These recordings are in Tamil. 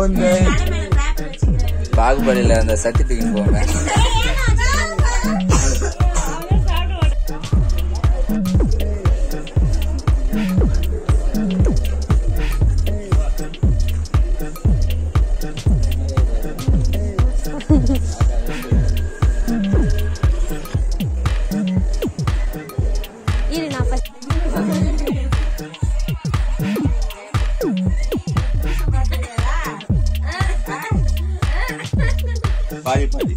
கவுந்து பாகுபலியில அந்த சட்டி தூக்கின்னு போங்க இரு நான் first- பாதி பாதி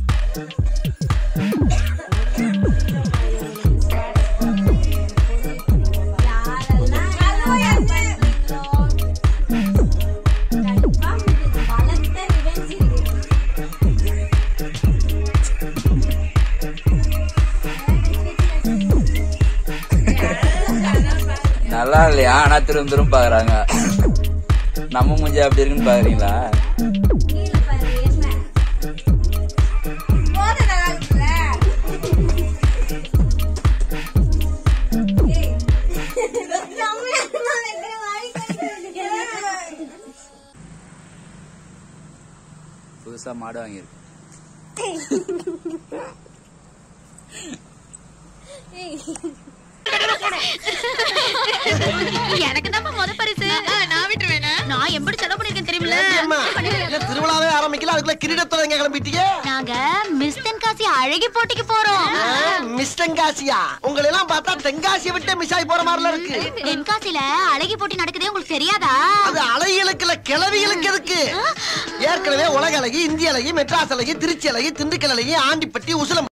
நல்லா இல்லையா ஆனா திரும்ப திரும்ப பாக்குறாங்க நம்ம மூஞ்சி அப்படி இருக்குன்னு பாக்குறீங்களா புதுசா மாடு வாங்கியிருக்கு எனக்கு தான் முத பரிசு நான் விட்டுருவேன் நான் எப்படி செலவு பண்ணிருக்கேன் தெரியுமில்ல ஏம்மா, இல்ல திருவிழாவே ஆரம்பிக்கல அதுக்குள்ள கிரீடத்தோட எங்க கிளம்பிட்டீங்க நாங்க மிஸ் தென்காசி அழகி போட்டிக்கு போறோம் மிஸ் தென்காசியா உங்களை எல்லாம் பார்த்தா தென்காசியை விட்டு மிஸ் ஆகி போற மாதிரில இருக்கு தென்காசில அழகி போட்டி நடக்குதே உங்களுக்கு தெரியாதா அது அழகிகளுக்குல கிளவிகளுக்கு எதுக்கு ஏற்கனவே உலக அழகி இந்திய அழகி மெட்ராஸ் அழகி திருச்சி அழகி திண்டுக்கல் அழகி ஆண்டிப்பட்டி உசிலம்